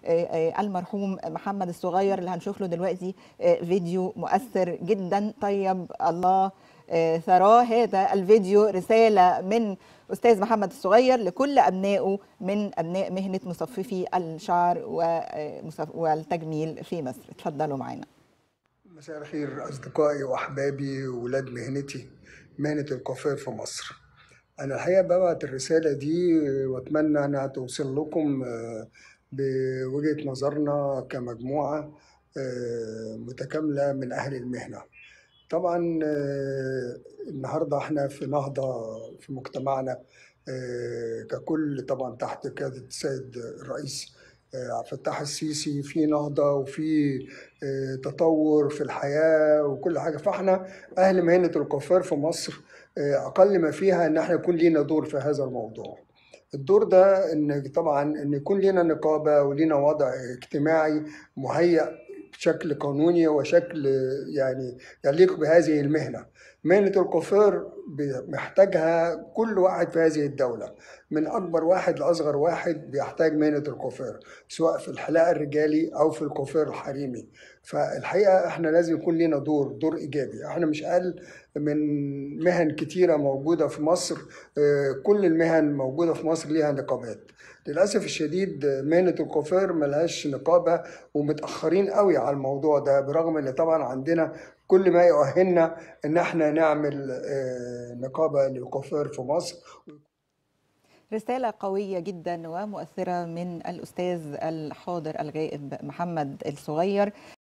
المرحوم محمد الصغير اللي هنشوف له دلوقتي فيديو مؤثر جدا طيب الله ثراه هذا الفيديو رسالة من أستاذ محمد الصغير لكل أبنائه من أبناء مهنة مصففي الشعر والتجميل في مصر اتفضلوا معنا مساء الخير أصدقائي وأحبابي وولاد مهنتي مهنة الكوافير في مصر أنا الحقيقة ببعت الرسالة دي وأتمنى أنها توصل لكم بوجهة نظرنا كمجموعة متكاملة من أهل المهنة طبعا النهاردة احنا في نهضة في مجتمعنا ككل طبعا تحت قيادة السيد الرئيس عبد الفتاح السيسي في نهضة وفي تطور في الحياة وكل حاجة فاحنا أهل مهنة الكوافير في مصر أقل ما فيها إن احنا يكون لينا دور في هذا الموضوع الدور ده ان طبعا ان يكون لنا نقابه ولينا وضع اجتماعي مهيأ بشكل قانوني وشكل يعني يليق بهذه المهنه مهنه الكوافير محتاجها كل واحد في هذه الدوله من اكبر واحد لاصغر واحد بيحتاج مهنه الكوافير سواء في الحلاقه الرجالي او في الكوافير الحريمي فالحقيقه احنا لازم يكون لنا دور دور ايجابي احنا مش اقل من مهن كتيره موجوده في مصر كل المهن موجوده في مصر ليها نقابات للاسف الشديد مهنه الكوافير ملهاش نقابه ومتاخرين قوي على الموضوع ده برغم ان طبعا عندنا كل ما يؤهلنا ان احنا نعمل نقابه للكوافير في مصر رسالة قوية جدا ومؤثرة من الأستاذ الحاضر الغائب محمد الصغير